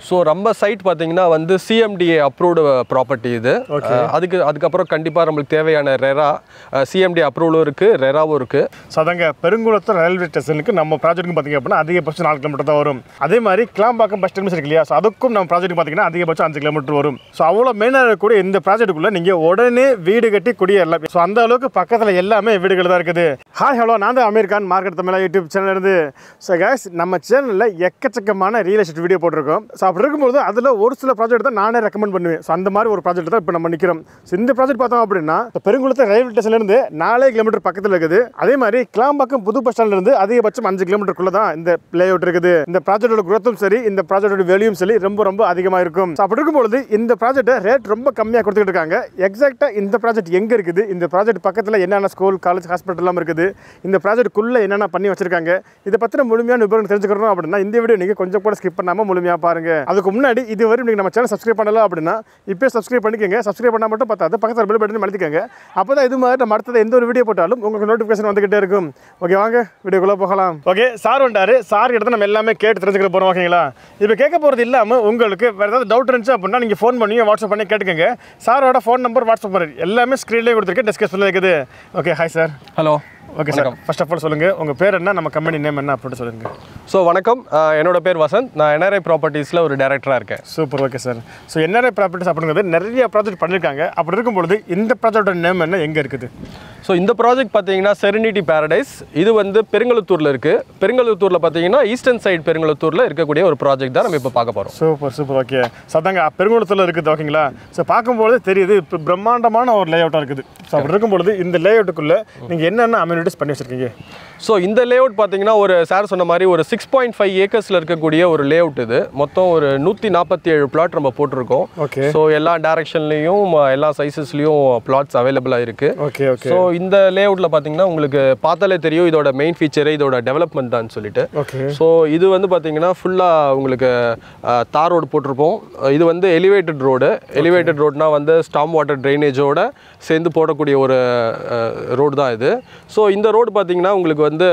So நம்ம side பார்த்தீங்கன்னா வந்து சிஎம்டிஏ அப்ரூவ்டு ப்ராப்பர்ட்டி இது அஹ், அதுக்கு அதுக்கப்புறம் கண்டிப்பாக நம்மளுக்கு தேவையான ரெரா சிஎம்டி அப்ரூவலும் இருக்குது ரெராவும் இருக்குது ஸோ அதாங்க பெருங்குளத்தூர் ரயில்வே ஸ்டேஷனுக்கு நம்ம ப்ராஜெக்ட்டுக்கு பார்த்தீங்க அப்படின்னா அதிகபட்சம் நாலு கிலோமீட்டர் தான் வரும் அதே மாதிரி கிளாம்பாக்கம் பஸ் ஸ்டாண்ட் இருக்கு இல்லையா ஸோ அதுக்கும் நம்ம ப்ராஜெக்ட் பார்த்தீங்கன்னா அதிகபட்சம் அஞ்சு கிலோமீட்டர் வரும் ஸோ அவ்வளோ மெயினாக இருக்கக்கூடிய இந்த ப்ராஜெக்ட்டுக்குள்ள நீங்கள் உடனே வீடு கட்டி குடியேறலாம் ஸோ அந்த அளவுக்கு பக்கத்தில் எல்லாமே வீடுகள் தான் இருக்குது ஹாய் ஹலோ நான் தான் American market Tamizha YouTube channel இருந்து ஸோ guys நம்ம சேனலில் எக்கச்சக்கமான ரியல் எஸ்டேட் வீடியோ போட்டிருக்கோம் ஸோ அப்படி இருக்கும்போது அதில் ஒரு சில ப்ராஜெக்ட் தான் நானே ரெக்கமெண்ட் பண்ணுவேன் ஸோ அந்த மாதிரி ஒரு ப்ராஜெக்ட் தான் இப்போ நம்ம நிற்கிறோம் ஸோ இந்த ப்ராஜெக்ட் பார்த்தோம் அப்படின்னா இப்போ பெருங்குளத்தூர் ரயில்வே ஸ்டேஷன்லேருந்து நாலே கிலோமீட்டர் பக்கத்தில் இருக்குது அதே மாதிரி கிளாம்பாக்கம் புது பஸ் ஸ்டாண்ட்லேருந்து அதிகபட்சம் அஞ்சு கிலோமீட்டருக்குள்ள தான் இந்த லே அவுட் இருக்குது இந்த ப்ராஜெக்டோட குரோத்தும் சரி இந்த ப்ராஜெக்டோட வெளியும் சரி ரொம்ப ரொம்ப அதிகமாக இருக்கும் ஸோ அப்படி இருக்கும்பொழுது இந்த ப்ராஜெக்ட்டை ரேட் ரொம்ப கம்மியாக கொடுத்துக்கிட்டு இருக்காங்க எக்ஸாக்டாக இந்த ப்ராஜெக்ட் எங்கே இருக்குது இந்த ப்ராஜெக்ட் பக்கத்தில் என்னென்ன ஸ்கூல் காலேஜ் ஹாஸ்பிட்டல் எல்லாம் இருக்குது இந்த ப்ராஜெக்ட்டுக்குள்ளே என்னென்ன பண்ணி வச்சிருக்காங்க இதை பற்றின முழுமையான விவரம் தெரிஞ்சுக்கணும் அப்படின்னா இந்த வீடியோ நீங்கள் கொஞ்சம் கூட ஸ்கிப் பண்ணாமல் முழுமையாக பாருங்க அதுக்கு முன்னாடி இதுவரை நீங்கள் நம்ம சேனல் சப்ஸ்கிரைப் பண்ணல அப்படின்னா இப்போ சப்ஸ்கிரைப் பண்ணிக்கோங்க சப்ஸ்கிரைப் பண்ணால் மட்டும் பார்த்தாது பக்கத்தில் பெல் பட்டன் மடித்துக்கோங்க அப்போ தான் இது மாதிரி நம்ம அடுத்தது எந்த ஒரு வீடியோ போட்டாலும் உங்களுக்கு நோட்டிஃபிகேஷன் வந்துகிட்டே இருக்கும் ஓகே வாங்க வீடியோக்குள்ளே போகலாம் ஓகே சார் வந்தாரு சார் கிட்ட நம்ம எல்லாமே கேட்டு தெரிஞ்சுக்க போகிறோம் ஓகேங்களா இப்போ கேட்க போகிறது இல்லாமல் உங்களுக்கு வேறு ஏதாவது டவுட் இருந்துச்சு அப்படின்னா நீங்கள் ஃபோன் பண்ணி வாட்ஸ்அப் பண்ணி கேட்டுக்கோங்க சாரோட ஃபோன் நம்பர் வாட்ஸ்அப் நம்பர் எல்லாமே ஸ்க்ரீன்லேயே கொடுத்துருக்கேன் டிஸ்கஷனில் இருக்குது okay hi sir hello okay sir first of all சொல்லுங்கள் உங்கள் பேர் என்ன நம்ம கம்பெனி நேம் என்ன அப்படின்னு சொல்லுங்கள் ஸோ வணக்கம் அஹ், என்னோட பேர் வசந்த் நான் என்ஆர்ஐ ப்ராப்பர்ட்டிஸில் ஒரு டைரக்டராக இருக்கேன் சூப்பர் ஓகே சார் ஸோ என்னென்ன ப்ராப்பர்ட்டிஸ் அப்படிங்கிறது நிறைய ப்ராஜெக்ட் பண்ணியிருக்காங்க அப்படி இருக்கும்பொழுது இந்த ப்ராஜெக்டோட நேம் என்ன எங்கே இருக்குது ஸோ இந்த ப்ராஜெக்ட் பார்த்தீங்கன்னா செரினிட்டி பேரடைஸ் இது வந்து பெருங்கலுத்தூரில் இருக்குது பெருங்கலுத்தூரில் பார்த்தீங்கன்னா ஈஸ்டர்ன் சைடு பெருங்கலுத்தூரில் இருக்கக்கூடிய ஒரு ப்ராஜெக்ட் தான் நம்ம இப்போ பார்க்க போகிறோம் சூப்பர் சூப்பர் ஓகே ஸோ அதாங்க பெருங்குளத்தில் இருக்குது ஓகேங்களா ஸோ பார்க்கும்பொழுது தெரியுது இப்போ பிரம்மாண்டமான ஒரு லே அவுட்டாக இருக்குது ஸோ அப்படி இருக்கும்பொழுது இந்த லே அவுட்டுக்குள்ளே நீங்கள் என்னென்ன அம்யூனிட்டிஸ் பண்ணி வச்சிருக்கீங்க ஸோ இந்த லேஅவுட் பார்த்தீங்கன்னா ஒரு சார் சொன்ன மாதிரி ஒரு சிக்ஸ் பாயிண்ட் ஃபைவ் ஏக்கர்ஸில் இருக்கக்கூடிய ஒரு லேஅவுட் இது மொத்தம் ஒரு நூற்றி நாற்பத்தி ஏழு பிளாட் நம்ம போட்டிருக்கோம் ஓகே ஸோ எல்லா டேரக்ஷன்லேயும் எல்லா சைஸஸ்லேயும் பிளாட்ஸ் அவைலபிளாக இருக்குது ஓகே ஓகே ஸோ இந்த லேஅவுட்டில் பார்த்தீங்கன்னா உங்களுக்கு பார்த்தாலே தெரியும் இதோட மெயின் ஃபீச்சரே இதோட டெவலப்மெண்ட் தான் சொல்லிட்டு ஓகே ஸோ இது வந்து பார்த்தீங்கன்னா ஃபுல்லாக உங்களுக்கு அஹ், தார் ரோடு போட்டிருப்போம் இது வந்து எலிவேட்டட் ரோடு எலிவேட்டட் ரோட்னா வந்து ஸ்டாம் வாட்டர் ட்ரைனேஜோட சேர்ந்து போடக்கூடிய ஒரு ரோடு தான் இது ஸோ இந்த ரோடு பார்த்தீங்கன்னா உங்களுக்கு வந்து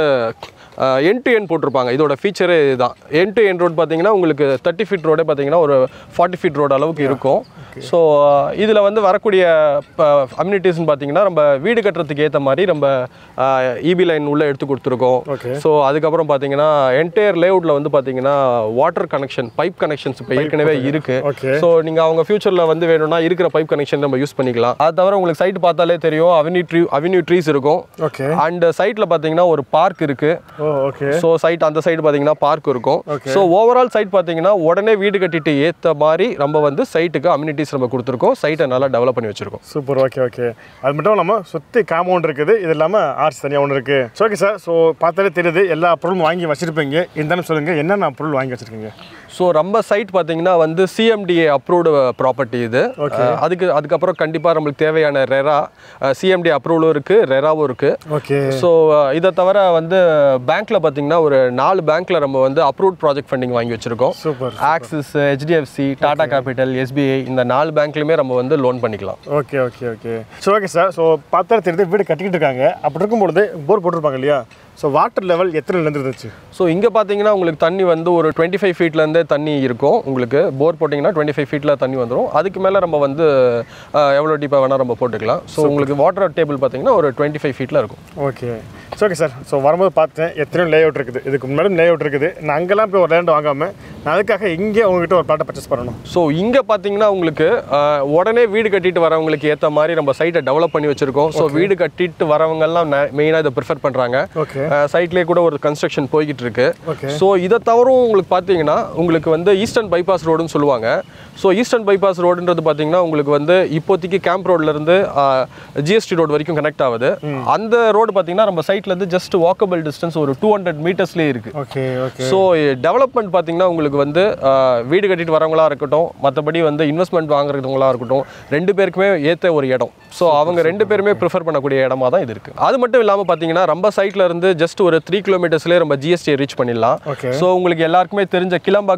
என் டு என் போட்டிருப்பாங்க இதோட ஃபீச்சரே இதுதான் என் டு என் ரோடு பார்த்தீங்கன்னா உங்களுக்கு தேர்ட்டி ஃபீட் ரோடே பார்த்தீங்கன்னா ஒரு ஃபார்ட்டி ஃபீட் ரோடு அளவுக்கு இருக்கும் ஸோ இதில் வந்து வரக்கூடிய அம்யூனிட்டிஸ்னு பார்த்தீங்கன்னா நம்ம வீடு கட்டுறதுக்கு ஏற்ற மாதிரி நம்ம இபி லைன் உள்ளே எடுத்து கொடுத்துருக்கோம் ஓகே ஸோ அதுக்கப்புறம் பார்த்தீங்கன்னா என்டையர் லேஅவுட்டில் வந்து பார்த்தீங்கன்னா வாட்டர் கனெக்ஷன் பைப் கனெக்ஷன்ஸ் இப்போ ஏற்கனவே இருக்கு ஓகே ஸோ நீங்கள் அவங்க ஃபியூச்சரில் வந்து வேணும்னா இருக்கிற பைப் கனெக்ஷன் நம்ம யூஸ் பண்ணிக்கலாம் அது தவிர உங்களுக்கு சைட் பார்த்தாலே தெரியும் அவென்யூ ட்ரீ அவென்யூ ட்ரீஸ் இருக்கும் ஓகே அண்ட் சைட்டில் பார்த்தீங்கன்னா ஒரு பார்க் இருக்கு ஓ ஓகே ஸோ சைட் அந்த சைடு பார்த்தீங்கன்னா பார்க் இருக்கும் Okay. ஸோ ஓவரால் சைட் பார்த்தீங்கன்னா உடனே வீடு கட்டிட்டு ஏற்ற மாதிரி நம்ம வந்து சைட்டுக்கு அம்யூனிட்டிஸ் நம்ம கொடுத்துருக்கோம் சைட்டை நல்லா டெவலப் பண்ணி வச்சிருக்கோம் சூப்பர் ஓகே ஓகே அது மட்டும் இல்லாமல் சுற்றி காம்பவுண்ட் இருக்குது இது இல்லாமல் ஆர்ட்ஸ் தனியாக ஒன்று இருக்குது ஸோ ஓகே சார் ஸோ பார்த்தாலே தெரியுது எல்லா பொருளும் வாங்கி வச்சிருப்பீங்க இருந்தாலும் சொல்லுங்கள் என்னென்ன பொருள் வாங்கி வச்சிருக்கீங்க ஸோ நம்ம சைட் பார்த்தீங்கன்னா வந்து சிஎம்டிஏ அப்ரூவ்டு ப்ராப்பர்ட்டி இது அஹ், அதுக்கு அதுக்கப்புறம் கண்டிப்பாக நம்மளுக்கு தேவையான ரெரா சிஎம்டி அப்ரூவலும் இருக்குது ரெராவும் இருக்குது ஓகே ஸோ இதை தவிர வந்து பேங்க்கில் பார்த்தீங்கன்னா ஒரு நாலு பேங்க்கில் நம்ம வந்து அப்ரூவ்ட் ப்ராஜெக்ட் ஃபண்டிங் வாங்கி வச்சுருக்கோம் super Axis HDFC Tata Capital SBI இந்த நாலு பேங்க்லையுமே நம்ம வந்து லோன் பண்ணிக்கலாம் okay okay okay so okay sir so பார்த்தா தெரியுது வீடு கட்டிக்கிட்டு இருக்காங்க அப்படி இருக்கும்பொழுது போர் போட்டிருப்பாங்க இல்லையா ஸோ வாட்டர் லெவல் எத்தனை இருந்துருந்துச்சு ஸோ இங்கே பார்த்தீங்கன்னா உங்களுக்கு தண்ணி வந்து ஒரு டுவெண்ட்டி ஃபைவ் ஃபீட்லேருந்தே தண்ணி இருக்கும் உங்களுக்கு போர் போட்டிங்கன்னா டுவெண்ட்டி ஃபைவ் ஃபீட்டில் தண்ணி வந்துடும் அதுக்கு மேலே நம்ம வந்து அஹ், எவ்வளோ டீப்பாக வேணால் நம்ம போட்டுக்கலாம் ஸோ உங்களுக்கு வாட்டர் டேபிள் பார்த்தீங்கன்னா ஒரு டுவெண்ட்டி ஃபைவ் ஃபீட்டில் இருக்கும் okay so okay sir so வரும்போது பார்த்தேன் எத்தனையோ லே அவுட் இருக்குது இதுக்கு முன்னாடி லே அவுட் இருக்குது நான் அங்கெல்லாம் போய் ஒரு லேண்ட் வாங்காமல் நான் அதுக்காக இங்கே உங்ககிட்ட ஒரு பிளாட்டை பர்ச்சேஸ் பண்ணணும் ஸோ இங்கே பார்த்தீங்கன்னா உங்களுக்கு அஹ், உடனே வீடு கட்டிட்டு வரவங்களுக்கு ஏற்ற மாதிரி நம்ம சைட்டை டெவலப் பண்ணி வச்சுருக்கோம் ஸோ வீடு கட்டிட்டு வரவங்கெல்லாம் மெயினாக இதை ப்ரிஃபர் பண்ணுறாங்க ஓகே சைட்லேயே கூட ஒரு கன்ஸ்ட்ரக்ஷன் போய்கிட்டு இருக்கு ஓகே ஸோ இதை தவிர உங்களுக்கு பார்த்தீங்கன்னா உங்களுக்கு வந்து ஈஸ்டர்ன் பைபாஸ் ரோடுன்னு சொல்லுவாங்க ஸோ ஈஸ்டர்ன் பைபாஸ் ரோடுன்றது பார்த்தீங்கன்னா உங்களுக்கு வந்து இப்போதைக்கு கேம்ப் ரோட்லேருந்து ஜிஎஸ்டி ரோடு வரைக்கும் கனெக்ட் ஆகுது அந்த ரோடு பார்த்தீங்கன்னா நம்ம சைட்லேருந்து ஜஸ்ட் வாக்கபிள் டிஸ்டன்ஸ் ஒரு டூ ஹண்ட்ரட் மீட்டர்ஸ்லேயே இருக்குது ஓகே ஓகே ஸோ டெவலப்மெண்ட் பார்த்தீங்கன்னா உங்களுக்கு வந்து அஹ், வீடு கட்டிட்டு வரவங்களா இருக்கட்டும் மற்றபடி வந்து இன்வெஸ்ட்மெண்ட் வாங்குறவங்களா இருக்கட்டும் ரெண்டு பேருக்குமே ஏற்ற ஒரு இடம் ஸோ அவங்க ரெண்டு பேருமே ப்ரிஃபர் பண்ணக்கூடிய இடமா தான் இது இருக்குது அது மட்டும் இல்லாமல் பார்த்தீங்கன்னா நம்ம சைட்ல இருந்து ஜஸ்ட் ஒரு த்ரீ கிலோமீட்டர்ஸ்லேயே நம்ம ஜிஎஸ்டியை ரீச் பண்ணிடலாம் ஓகே ஸோ உங்களுக்கு எல்லாருக்குமே தெரிஞ்ச கிளம்பாக்கம்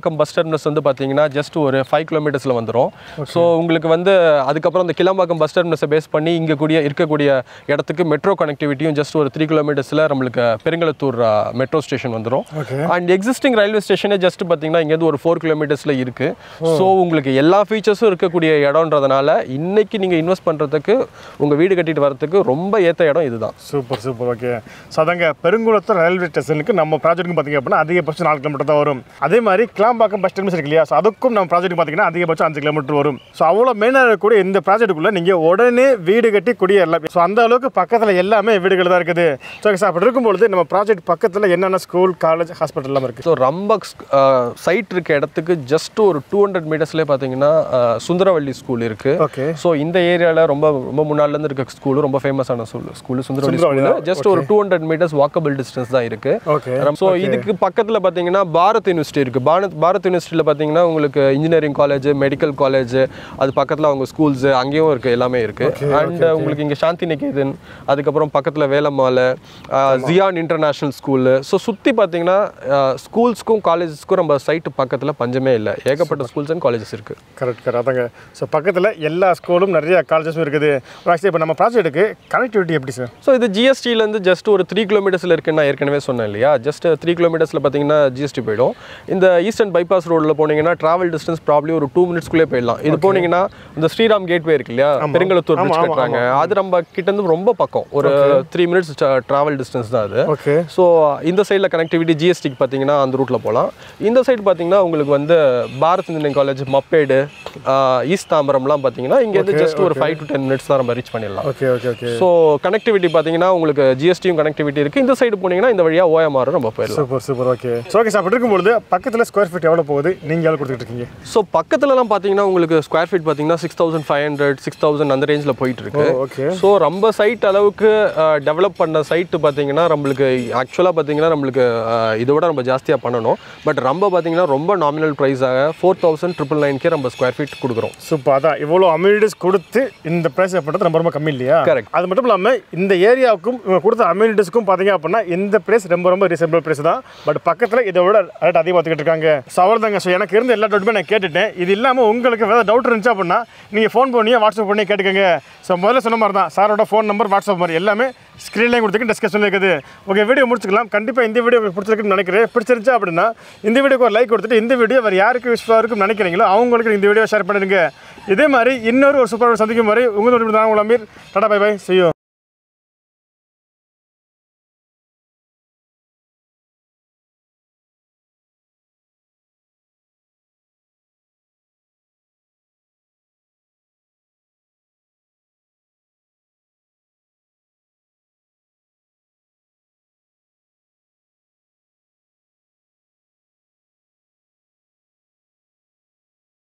கிளாம்பாக்கம் பஸ் டெர்மினஸ் வந்து பார்த்தீங்கன்னா ஜஸ்ட் ஒரு ஃபைவ் கிலோமீட்டர்ஸில் வந்துடும் ஸோ உங்களுக்கு வந்து அதுக்கப்புறம் அந்த கிளாம்பாக்கம் பஸ் டெர்மினஸை பேஸ் பண்ணி இங்கே கூடிய இருக்கக்கூடிய இடத்துக்கு மெட்ரோ கனெக்டிவிட்டியும் ஜஸ்ட் ஒரு த்ரீ கிலோமீட்டர்ஸில் நம்மளுக்கு பெருங்கலத்தூர் மெட்ரோ ஸ்டேஷன் வந்துடும் ஓகே அண்ட் எக்ஸிஸ்டிங் ரயில்வே ஸ்டேஷனே ஜஸ்ட் பார்த்தீங்கன்னா இங்கேருந்து ஒரு ஃபோர் கிலோமீட்டர்ஸில் இருக்குது ஸோ உங்களுக்கு எல்லா ஃபீச்சர்ஸும் இருக்கக்கூடிய இடம்ன்றதுனால இன்னைக்கு நீங்கள் இன்வெஸ்ட் பண்ணுறதுக்கு உங்கள் வீடு கட்டிட்டு வரதுக்கு ரொம்ப ஏற்ற இடம் இதுதான் சூப்பர் சூப்பர் ஓகே ஸோ அதாங்க பெருங்குளத்தூர் ரயில்வே ஸ்டேஷனுக்கு நம்ம ப்ராஜெக்ட்டுக்கு பார்த்தீங்க அப்படின்னா அதிகபட்சம் நாலு கிலோமீட்டர் தான் வரும் அதே மாதிரி கிளாம்பாக்கம் பஸ் டெர்மினஸ் இருக்கு இல்லையா ஸோ அதுக்கும் நம்ம ப்ராஜெக்ட் பார்த்தீங்கன்னா அதிகபட்சம் அஞ்சு கிலோமீட்டர் வரும் ஸோ அவ்வளோ மெயினாக இருக்கக்கூடிய இந்த ப்ராஜெக்ட்டுக்குள்ளே நீங்கள் உடனே வீடு கட்டி குடியேறலாம் ஸோ அந்த அளவுக்கு பக்கத்தில் எல்லாமே வீடுகள் தான் இருக்குது ஸோ சார் அப்படி இருக்கும்பொழுது நம்ம ப்ராஜெக்ட் பக்கத்தில் என்னென்ன ஸ்கூல் காலேஜ் ஹாஸ்பிட்டல் எல்லாம் இருக்குது ஸோ ரம்பக் சைட் இருக்க இடத்துக்கு ஜஸ்ட் ஒரு டூ ஹண்ட்ரட் மீட்டர்ஸ்லேயே பார்த்தீங்கன்னா அஹ், சுந்தரவள்ளி ஸ்கூல் இருக்குது ஓகே ஸோ இந்த ஏரியாவில் ரொம்ப ரொம்ப முன்னாடிலேருந்து இருக்க ஸ்கூல் ரொம்ப ஃபேமஸான school school Sundaravalli Sundaravalli school தான், ஜஸ்ட் ஒரு two hundred meters walkable distance தான் இருக்குது ஓகே ஸோ இதுக்கு பக்கத்தில் பார்த்தீங்கன்னா பாரத் யூனிவர்சிட்டி இருக்குது பாரத் பாரத் யூனிவர்சிட்டியில் பார்த்தீங்கன்னா உங்களுக்கு இன்ஜினியரிங் காலேஜ் மெடிக்கல் காலேஜ் அது பக்கத்தில் அவங்க ஸ்கூல்ஸ் அங்கேயும் இருக்குது எல்லாமே இருக்குது அண்ட் உங்களுக்கு இங்கே சாந்தி நிகேதன் அதுக்கப்புறம் பக்கத்தில் வேலம்மால் ஜியான் இன்டர்நேஷ்னல் ஸ்கூலு ஸோ சுற்றி பார்த்தீங்கன்னா ஸ்கூல்ஸ்க்கும் காலேஜஸ்க்கும் நம்ம சைட்டு பக்கத்தில் பஞ்சமே இல்லை ஏகப்பட்ட ஸ்கூல்ஸ் அண்ட் காலேஜஸ் இருக்குது கரெக்ட் கரெக்ட் அதாங்க ஸோ பக்கத்தில் எல்லா ஸ்கூலும் நிறைய காலேஜஸும் இருக்குது ஆக்சுவலி இப்போ நம்ம ப்ராஜெக்ட்டுக்கு கனெக்டிவிட்டி எப்படி சார் ஸோ இது ஜிஎஸ்டிலேருந்து ஜஸ்ட் ஒரு த்ரீ கிலோமீட்டர்ஸில் இருக்குன்னு நான் ஏற்கனவே சொன்னேன் இல்லையா ஜஸ்ட் த்ரீ கிலோமீட்டர்ஸில் பார்த்தீங்கன்னா ஜிஎஸ்டி போயிடும் இந்த ஈஸ்டர்ன் பைபாஸ் ரோடில் போனீங்கன்னா ட்ராவல் டிஸ்டன்ஸ் ப்ராப்ளி ஒரு டூ மினிட்ஸ்க்குள்ளே போயிடலாம் இது போனீங்கன்னா இந்த ஸ்ரீராம் கேட்வே இருக்கு இல்லையா பெருங்கலத்தூர் பிரிட்ஜ் கட்டுறாங்க அது நம்ம கிட்டேருந்து ரொம்ப பக்கம் ஒரு த்ரீ மினிட்ஸ் ட்ராவல் டிஸ்டன்ஸ் தான் அது ஓகே ஸோ இந்த சைடில் கனெக்டிவிட்டி ஜிஎஸ்டிக்கு பார்த்தீங்கன்னா அந்த ரூட்டில் போகலாம் இந்த சைடு பார்த்தீங்கன்னா உங்களுக்கு வந்து Bharat Indian college Mappedu east தாம்பரம்லாம் பார்த்தீங்கன்னா இங்கேருந்து ஜஸ்ட் ஒரு ஃபைவ் டு டென் மினிட்ஸ் தான் நம்ம ரீச் பண்ணிடலாம் okay okay okay so connectivity பார்த்தீங்கன்னா உங்களுக்கு ஜிஎஸ்டியும் கனெக்டிவிட்டி இருக்குது இந்த சைடு போனீங்கன்னா இந்த வழியாக ஓஎம்ஆர் நம்ம போயிடலாம் super super okay so okay sir அப்படி இருக்கும்பொழுது பக்கத்தில் ஸ்கொயர் ஃபீட் எவ்வளோ போகுது நீங்கள் எவ்வளோ கொடுத்துட்டு இருக்கீங்க ஸோ பக்கத்துலலாம் பார்த்தீங்கன்னா உங்களுக்கு ஸ்கொயர் ஃபீட் பார்த்தீங்கன்னா six thousand five hundred six thousand அந்த ரேஞ்சில் போயிட்டு இருக்கு ஓகே ஸோ ரொம்ப சைட் அளவுக்கு டெவலப் பண்ண சைட்டு பார்த்தீங்கன்னா நம்மளுக்கு ஆக்சுவலாக பார்த்தீங்கன்னா நம்மளுக்கு அஹ், இதை விட நம்ம ஜாஸ்தியாக பண்ணணும் பட் ரொம்ப பார்த்தீங்கன்னா ரொம்ப நாமினல் ப்ரைஸாக ஃபோர் தௌசண்ட் ட்ரிபிள் நைன்கே நம்ம ஸ்கொயர் ஃபீட் கொடுக்குறோம் சூப்பர் அதான் இவ்வளோ அம்யூனிட்டிஸ் கொடுத்து இந்த ப்ரைஸ் பண்ணுறது ரொம்ப ரொம்ப கம்மி இல்லையா Correct. அது மட்டும் இல்லாமல் இந்த ஏரியாவுக்கும் இவங்க கொடுத்த அம்யூனிட்டிஸ்க்கும் பார்த்தீங்க அப்படின்னா இந்த ப்ரைஸ் ரொம்ப ரொம்ப ரீசனபிள் ப்ரைஸ் தான் பட் பக்கத்தில் இதை விட ரேட் அதிகமாக பார்த்துக்கிட்டு இருக்காங்க ஸோ அவ்வளோதாங்க ஸோ எனக்கு இருந்த எல்லா டவுட்டுமே நான் கேட்டுட்டேன் இது இல்லாமல் உங்களுக்கு வேறு டவுட் இருந்துச்சு அப்படின்னா நீங்கள் ஃபோன் பண்ணியே வாட்ஸ்அப் பண்ணி கேட்டுக்கோங்க ஸோ முதல்ல சொன்ன மாதிரி தான் சாரோட ஃபோன் நம்பர் வாட்ஸ்அப் மாதிரி எல்லாமே ஸ்க்ரீன்லேயும் கொடுத்துருக்கு டிஸ்கஷன் இருக்குது ஓகே வீடியோ முடிச்சுக்கலாம் கண்டிப்பாக இந்த வீடியோ உங்களுக்கு பிடிச்சிருக்குன்னு நினைக்கிறேன் பிடிச்சிருந்துச்சு அப்படின்னா இந்த வீடியோக்கு ஒரு லைக் கொடுத்துட்டு இந்த வீடியோ வேறு யாருக்கு யூஸ்ஃபுல்லாக இருக்கும்னு நினைக்கிறீங்களோ அவங்களுக்கு இந்த வீடியோ ஷேர் பண்ணிடுங்க இதே மாதிரி இன்னொரு ஒரு சூப்பர் சந்திக்கும் மாதிரி உங்களோட நான் உங்கள் அமீர் டாடா பை பை செய்யும்